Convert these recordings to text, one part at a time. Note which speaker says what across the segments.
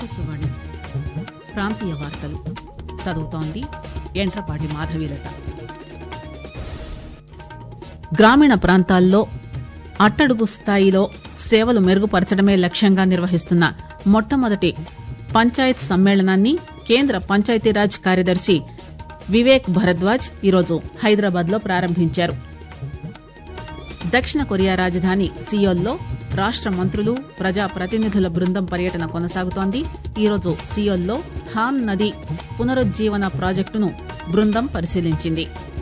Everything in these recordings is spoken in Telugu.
Speaker 1: ఆకాశవాణి ప్రాంతీయ వార్తలు చదువుతోంది ఎంట్రపాటి మాధవీలత గ్రామీణ ప్రాంతాల్లో అట్టడుగు స్థాయిలో సేవలు మెరుగుపరచడమే లక్ష్యంగా నిర్వహిస్తున్న మొట్టమొదటి పంచాయత్ సమ్మేళనాన్ని కేంద్ర పంచాయతీరాజ్ కార్యదర్శి వివేక్ భరద్వాజ్ ఈరోజు హైదరాబాద్ లో ప్రారంభించారు దక్షిణ కొరియా రాజధాని సియోల్లో రాష్ట మంత్రులు ప్రజా ప్రతినిధుల బృందం పర్యటన కొనసాగుతోంది ఈరోజు సియోల్లో హాన్ నది పునరుజ్జీవన ప్రాజెక్టును బృందం పరిశీలించింది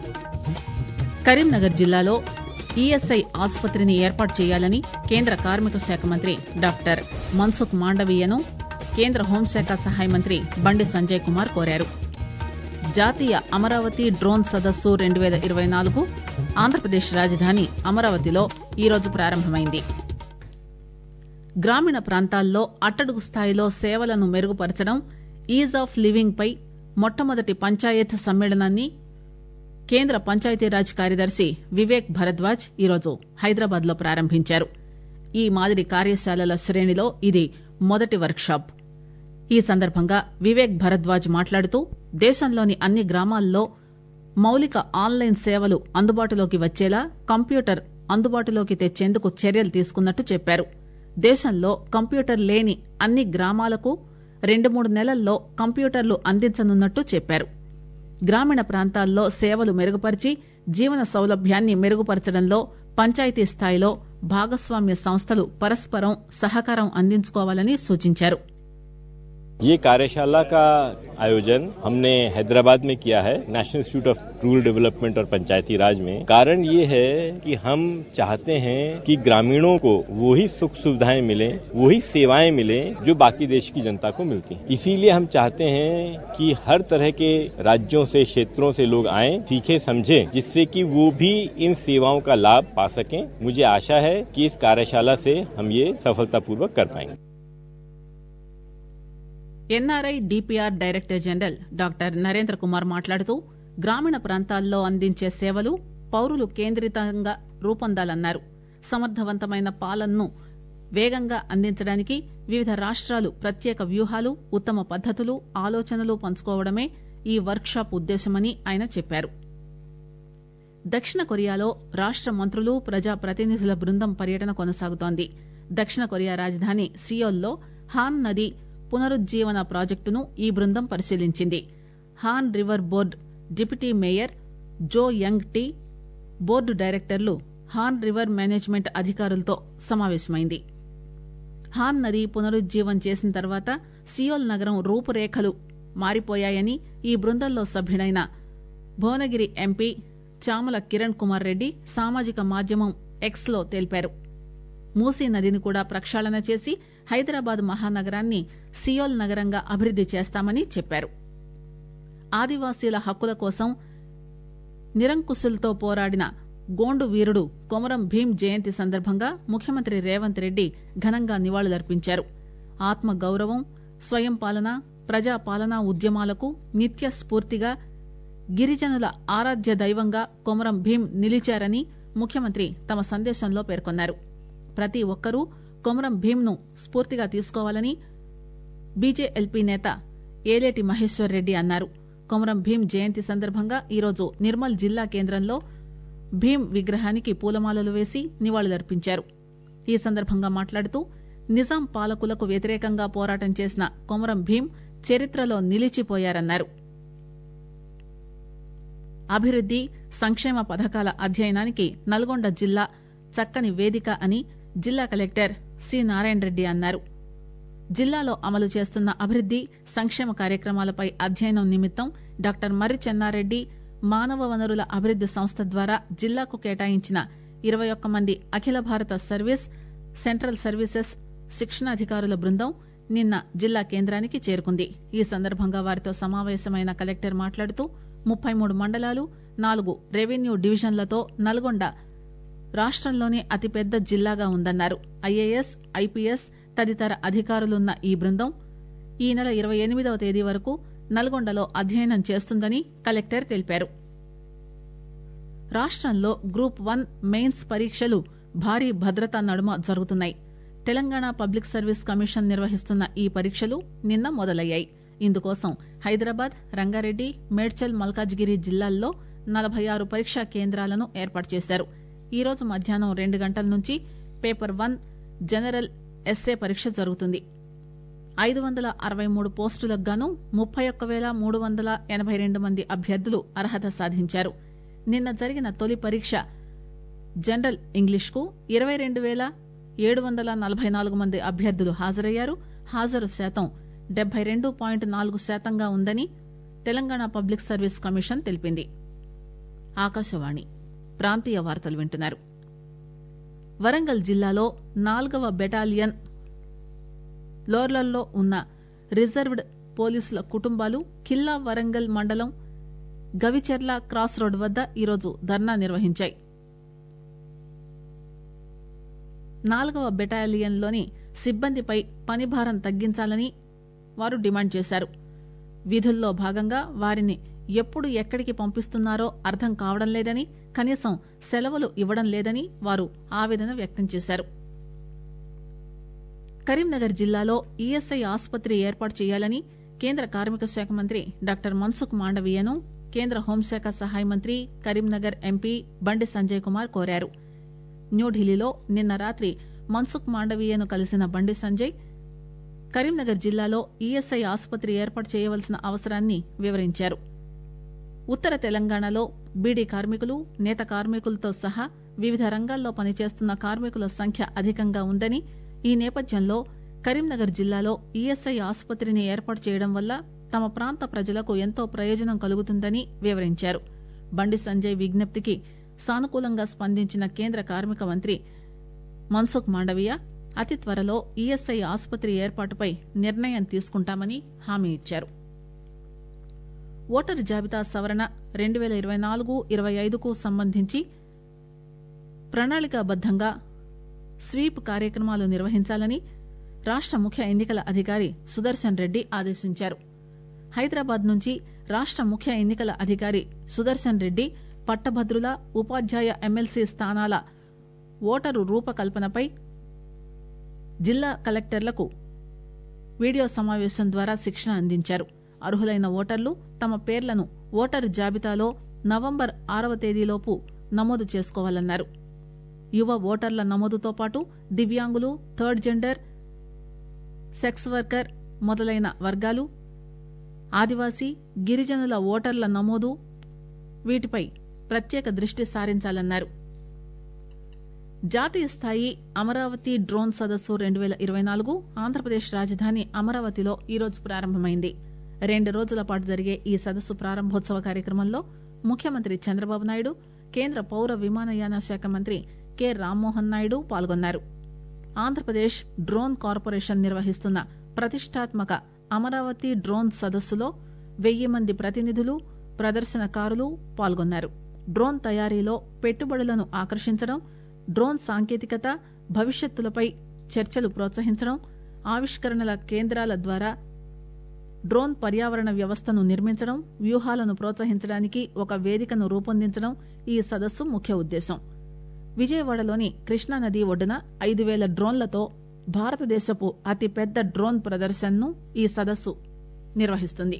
Speaker 1: కరీంనగర్ జిల్లాలో ఈఎస్ఐ ఆసుపత్రిని ఏర్పాటు చేయాలని కేంద్ర కార్మిక శాఖ మంత్రి డాక్టర్ మన్సుఖ్ మాండవీయను కేంద్ర హోంశాఖ సహాయ మంత్రి బండి సంజయ్ కుమార్ కోరారు జాతీయ అమరావతి డ్రోన్ సదస్సు రెండు పేల ఇరవై నాలుగు ఆంధ్రప్రదేశ్ రాజధాని అమరావతిలో ఈరోజు ప్రారంభమైంది గ్రామీణ ప్రాంతాల్లో అట్టడుగు స్థాయిలో సేవలను మెరుగుపరచడం ఈజ్ ఆఫ్ లివింగ్ పై మొట్టమొదటి పంచాయత్ సమ్మేళనాన్ని కేంద్ర పంచాయతీరాజ్ కార్యదర్శి వివేక్ భరద్వాజ్ ఈరోజు హైదరాబాద్ లో ప్రారంభించారు ఈ మాదిరి కార్యశాలల శ్రేణిలో ఇది మొదటి వర్క్ షాప్ ఈ సందర్భంగా వివేక్ భరద్వాజ్ మాట్లాడుతూ దేశంలోని అన్ని గ్రామాల్లో మౌలిక ఆన్లైన్ సేవలు అందుబాటులోకి వచ్చేలా కంప్యూటర్ అందుబాటులోకి తెచ్చేందుకు చర్యలు తీసుకున్నట్టు చెప్పారు దేశంలో కంప్యూటర్ లేని అన్ని గ్రామాలకు రెండు మూడు నెలల్లో కంప్యూటర్లు అందించనున్నట్టు చెప్పారు గ్రామీణ ప్రాంతాల్లో సేవలు మెరుగుపరిచి జీవన సౌలభ్యాన్ని మెరుగుపరచడంలో పంచాయతీ స్థాయిలో భాగస్వామ్య సంస్థలు పరస్పరం సహకారం అందించుకోవాలని సూచించారు
Speaker 2: ये कार्यशाला का आयोजन हमने हैदराबाद में किया है national institute of rural development और पंचायती राज में कारण ये है कि हम चाहते हैं कि ग्रामीणों को वही सुख सुविधाएं मिले वही सेवाएं मिले जो बाकी देश की जनता को मिलती हैं इसीलिए हम चाहते हैं कि हर तरह के राज्यों से क्षेत्रों से लोग आए सीखे समझे जिससे कि वो भी इन सेवाओं का लाभ पा सकें मुझे आशा है कि इस कार्यशाला से हम ये सफलतापूर्वक कर पाएंगे
Speaker 1: NRI DPR director general doctor Narendra Kumar మాట్లాడుతూ గ్రామీణ ప్రాంతాల్లో అందించే సేవలు పౌరులు కేంద్రీతంగా రూపొందాలన్నారు సమర్థవంతమైన పాలనను వేగంగా అందించడానికి వివిధ రాష్ట్రాలు ప్రత్యేక వ్యూహాలు ఉత్తమ పద్దతులు ఆలోచనలు పంచుకోవడమే ఈ వర్క్ షాప్ ఉద్దేశమని ఆయన చెప్పారు దక్షిణ కొరియాలో రాష్ట మంత్రులు ప్రజా ప్రతినిధుల బృందం పర్యటన కొనసాగుతోంది దక్షిణ కొరియా రాజధాని సియోల్లో హాన్ నది పునరుజ్జీవన ప్రాజెక్టును ఈ బృందం పరిశీలించింది Han river board deputy mayor Jo Young Tae board డైరెక్టర్లు హాన్ రివర్ మేనేజ్మెంట్ అధికారులతో సమావేశమైంది హాన్ నది పునరుజ్జీవం చేసిన తర్వాత సియోల్ నగరం రూపురేఖలు మారిపోయాయని ఈ బృందంలో సభ్యుడైన భువనగిరి ఎంపీ చామల కిరణ్ కుమార్ రెడ్డి సామాజిక మాధ్యమం ఎక్స్ లో తెలిపారు మూసీ నదిని కూడా ప్రక్షాళన చేసి హైదరాబాద్ మహానగరాన్ని సియోల్ నగరంగా అభివృద్ది చేస్తామని చెప్పారు ఆదివాసీల హక్కుల కోసం నిరంకుశులతో పోరాడిన గోండు వీరుడు కొమరం భీం జయంతి సందర్భంగా ముఖ్యమంత్రి రేవంత్ రెడ్డి ఘనంగా నివాళులర్పించారు ఆత్మ గౌరవం స్వయం పాలన ప్రజా పాలనా ఉద్యమాలకు నిత్య స్ఫూర్తిగా గిరిజనుల ఆరాధ్య దైవంగా కొమరం భీం నిలిచారని ముఖ్యమంత్రి తమ సందేశంలో పేర్కొన్నారు ప్రతి ఒక్కరూ కొమరం భీంను స్ఫూర్తిగా తీసుకోవాలని బీజేఎల్పీ నేత ఏలేటి మహేశ్వర్ రెడ్డి అన్నారు కొమరం భీం జయంతి సందర్భంగా ఈరోజు నిర్మల్ జిల్లా కేంద్రంలో భీం విగ్రహానికి పూలమాలలు వేసి నివాళులర్పించారు ఈ సందర్భంగా మాట్లాడుతూ నిజాం పాలకులకు వ్యతిరేకంగా పోరాటం చేసిన కొమరం భీం చరిత్రలో నిలిచిపోయారన్నారు అభివృద్ది సంక్షేమ పథకాల అధ్యయనానికి నల్గొండ జిల్లా చక్కని వేదిక అని జిల్లా కలెక్టర్ సి నారాయణ రెడ్డి అన్నారు జిల్లాలో అమలు చేస్తున్న అభివృద్ది సంక్షేమ కార్యక్రమాలపై అధ్యయనం నిమిత్తం డాక్టర్ మర్రి చెన్నారెడ్డి మానవ వనరుల అభివృద్ది సంస్థ ద్వారా జిల్లాకు కేటాయించిన ఇరవై ఒక్క మంది అఖిల భారత సర్వీస్ సెంట్రల్ సర్వీసెస్ శిక్షణాధికారుల బృందం నిన్న జిల్లా కేంద్రానికి చేరుకుంది ఈ సందర్భంగా వారితో సమావేశమైన కలెక్టర్ మాట్లాడుతూ ముప్పై మూడు మండలాలు నాలుగు రెవెన్యూ డివిజన్లతో నల్గొండ రాష్టంలోనే అతిపెద్ద జిల్లాగా ఉందన్నారు ఐఏఎస్ ఐపీఎస్ తదితర అధికారులున్న ఈ బృందం ఈ నెల ఇరవై ఎనిమిదవ తేదీ వరకు నల్గొండలో అధ్యయనం చేస్తుందని కలెక్టర్ తెలిపారు రాష్టంలో గ్రూప్ వన్ మెయిన్స్ పరీక్షలు భారీ భద్రతా నడుమ జరుగుతున్నాయి తెలంగాణ పబ్లిక్ సర్వీస్ కమిషన్ నిర్వహిస్తున్న ఈ పరీక్షలు నిన్న మొదలయ్యాయి ఇందుకోసం హైదరాబాద్ రంగారెడ్డి మేడ్చల్ మల్కాజ్గిరి జిల్లాల్లో నలభై ఆరు పరీక్షా కేంద్రాలను ఏర్పాటు చేశారు ఈ రోజు మధ్యాహ్నం రెండు గంటల నుంచి పేపర్ వన్ జనరల్ ఎస్సే పరీక్ష జరుగుతుంది ఐదు వందల అరవై మూడు పోస్టులకు గాను ముప్పై ఒక్క పేల మూడు వందల ఎనబై రెండు మంది అభ్యర్థులు అర్హత సాధించారు నిన్న జరిగిన తొలి పరీక్ష జనరల్ ఇంగ్లీష్ కు ఇరవై రెండు పేల ఏడు వందల నలభై నాలుగు మంది అభ్యర్థులు హాజరయ్యారు హాజరు శాతం డెబ్బై రెండు పాయింట్ నాలుగు శాతంగా ఉందని తెలంగాణ పబ్లిక్ సర్వీస్ కమిషన్ తెలిపింది ఆకాశవాణి ప్రాంతీయ వార్తలు వింటున్నారు వరంగల్ జిల్లాలో నాల్గవ బెటాలియన్ లోర్లల్లో ఉన్న రిజర్వ్డ్ పోలీసుల కుటుంబాలు కిల్లా వరంగల్ మండలం గవిచెర్ల క్రాస్ రోడ్ వద్ద ఈరోజు ధర్నా నిర్వహించాయి నాలుగవ బెటాలియన్లోని సిబ్బందిపై పనిభారం తగ్గించాలని వారు డిమాండ్ చేశారు విధుల్లో భాగంగా వారిని ఎప్పుడు ఎక్కడికి పంపిస్తున్నారో అర్థం కావడం లేదని కనీసం సెలవులు ఇవ్వడం లేదని వారు ఆవేదన వ్యక్తం చేశారు కరీంనగర్ జిల్లాలో ఈఎస్ఐ ఆసుపత్రి ఏర్పాటు చేయాలని కేంద్ర కార్మిక శాఖ మంత్రి డాక్టర్ మన్సుఖ్ మాండవీయను కేంద్ర హోంశాఖ సహాయ మంత్రి కరీంనగర్ ఎంపీ బండి సంజయ్ కుమార్ కోరారు న్యూఢిల్లీలో నిన్న రాత్రి మన్సుఖ్ మాండవీయను కలిసిన బండి సంజయ్ కరీంనగర్ జిల్లాలో ఈఎస్ఐ ఆసుపత్రి ఏర్పాటు చేయవలసిన అవసరాన్ని వివరించారు ఉత్తర తెలంగాణలో బీడీ కార్మికులు నేత కార్మికులతో సహా వివిధ రంగాల్లో పనిచేస్తున్న కార్మికుల సంఖ్య అధికంగా ఉందని ఈ నేపథ్యంలో కరీంనగర్ జిల్లాలో ఈఎస్ఐ ఆసుపత్రిని ఏర్పాటు చేయడం వల్ల తమ ప్రాంత ప్రజలకు ఎంతో ప్రయోజనం కలుగుతుందని వివరించారు బండి సంజయ్ విజ్ఞప్తికి సానుకూలంగా స్పందించిన కేంద్ర కార్మిక మంత్రి మన్సుఖ్ మాండవీయ అతి త్వరలో ఈఎస్ఐ ఆసుపత్రి ఏర్పాటుపై నిర్ణయం తీసుకుంటామని హామీ ఇచ్చారు ఓటరు జాబితా సవరణ రెండు పేల ఇరవై నాలుగు ఇరవై ఐదుకు సంబంధించి ప్రణాళికాబద్దంగా స్వీప్ కార్యక్రమాలు నిర్వహించాలని రాష్ట ముఖ్య ఎన్నికల అధికారి సుదర్శన్ రెడ్డి ఆదేశించారు హైదరాబాద్ నుంచి రాష్ట ముఖ్య ఎన్నికల అధికారి సుదర్శన్ రెడ్డి పట్టభద్రుల ఉపాధ్యాయ ఎమ్మెల్సీ స్థానాల ఓటరు రూపకల్పనపై జిల్లా కలెక్టర్లకు వీడియో సమావేశం ద్వారా శిక్షణ అందించారు అర్హులైన ఓటర్లు తమ పేర్లను ఓటరు జాబితాలో నవంబర్ ఆరవ తేదీలోపు నమోదు చేసుకోవాలన్నారు యువ ఓటర్ల నమోదుతో పాటు దివ్యాంగులు థర్డ్ జెండర్ సెక్స్ వర్కర్ మొదలైన వర్గాలు ఆదివాసీ గిరిజనుల ఓటర్ల నమోదు వీటిపై ప్రత్యేక దృష్టి సారించాలన్నారు జాతీయ స్థాయి అమరావతి డ్రోన్ సదస్సు రెండు పేల ఇరవై నాలుగు ఆంధ్రప్రదేశ్ రాజధాని అమరావతిలో ఈరోజు ప్రారంభమైంది రెండు రోజుల పాటు జరిగే ఈ సదస్సు ప్రారంభోత్సవ కార్యక్రమంలో ముఖ్యమంత్రి చంద్రబాబు నాయుడు కేంద్ర పౌర విమానయాన శాఖ మంత్రి కె రామ్మోహన్ నాయుడు పాల్గొన్నారు ఆంధ్రప్రదేశ్ డ్రోన్ కార్పొరేషన్ నిర్వహిస్తున్న ప్రతిష్టాత్మక అమరావతి డ్రోన్ సదస్సులో వెయ్యి మంది ప్రతినిధులు ప్రదర్శనకారులు పాల్గొన్నారు డ్రోన్ తయారీలో పెట్టుబడులను ఆకర్షించడం డ్రోన్ సాంకేతికత భవిష్యత్తులపై చర్చలు ప్రోత్సహించడం ఆవిష్కరణల కేంద్రాల ద్వారా డ్రోన్ పర్యావరణ వ్యవస్థను నిర్మించడం వ్యూహాలను ప్రోత్సహించడానికి ఒక వేదికను రూపొందించడం ఈ సదస్సు ముఖ్య ఉద్దేశం విజయవాడలోని కృష్ణానది ఒడ్డున ఐదు పేల డ్రోన్లతో భారతదేశపు అతిపెద్ద డ్రోన్ ప్రదర్శనను ఈ సదస్సు నిర్వహిస్తుంది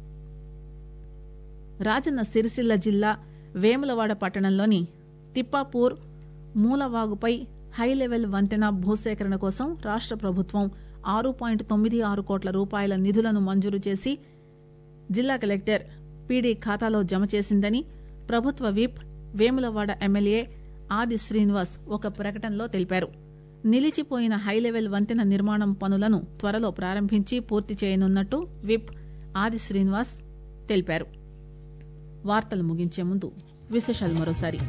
Speaker 1: రాజన్న సిరిసిల్ల జిల్లా వేములవాడ పట్టణంలోని తిప్పాపూర్ మూలవాగుపై హైలెవెల్ వంతెన భూసేకరణ కోసం రాష్ట ప్రభుత్వం ఆరు పాయింట్ తొమ్మిది ఆరు కోట్ల రూపాయల నిధులను మంజూరు చేసి జిల్లా కలెక్టర్ పీడీ ఖాతాలో జమ చేసిందని ప్రభుత్వ విప్ వేములవాడ ఎమ్మెల్యే ఆది శ్రీనివాస్ ఒక ప్రకటనలో తెలిపారు నిలిచిపోయిన హైలెవెల్ వంతెన నిర్మాణం పనులను త్వరలో ప్రారంభించి పూర్తి చేయనున్నట్టు విప్ ఆది శ్రీనివాస్ తెలిపారు వార్తలు ముగించే ముందు విశేషాలు మరోసారి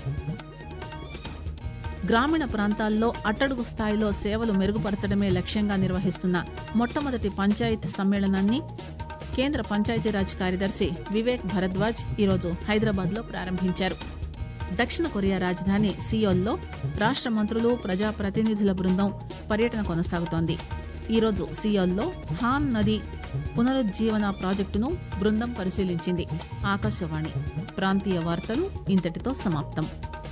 Speaker 1: గ్రామీణ ప్రాంతాల్లో అట్టడుగు స్థాయిలో సేవలు మెరుగుపరచడమే లక్ష్యంగా నిర్వహిస్తున్న మొట్టమొదటి పంచాయత్ సమ్మేళనాన్ని కేంద్ర పంచాయతీరాజ్ కార్యదర్శి వివేక్ భరద్వాజ్ ఈరోజు హైదరాబాద్ లో ప్రారంభించారు దక్షిణ కొరియా రాజధాని సియోల్లో రాష్ట మంత్రులు ప్రజాప్రతినిధుల బృందం పర్యటన కొనసాగుతోంది ఈరోజు సియోల్లో హాన్ నది పునరుజ్జీవన ప్రాజెక్టును బృందం పరిశీలించింది ఆకాశవాణి ప్రాంతీయ వార్తలు ఇంతటితో సమాప్తం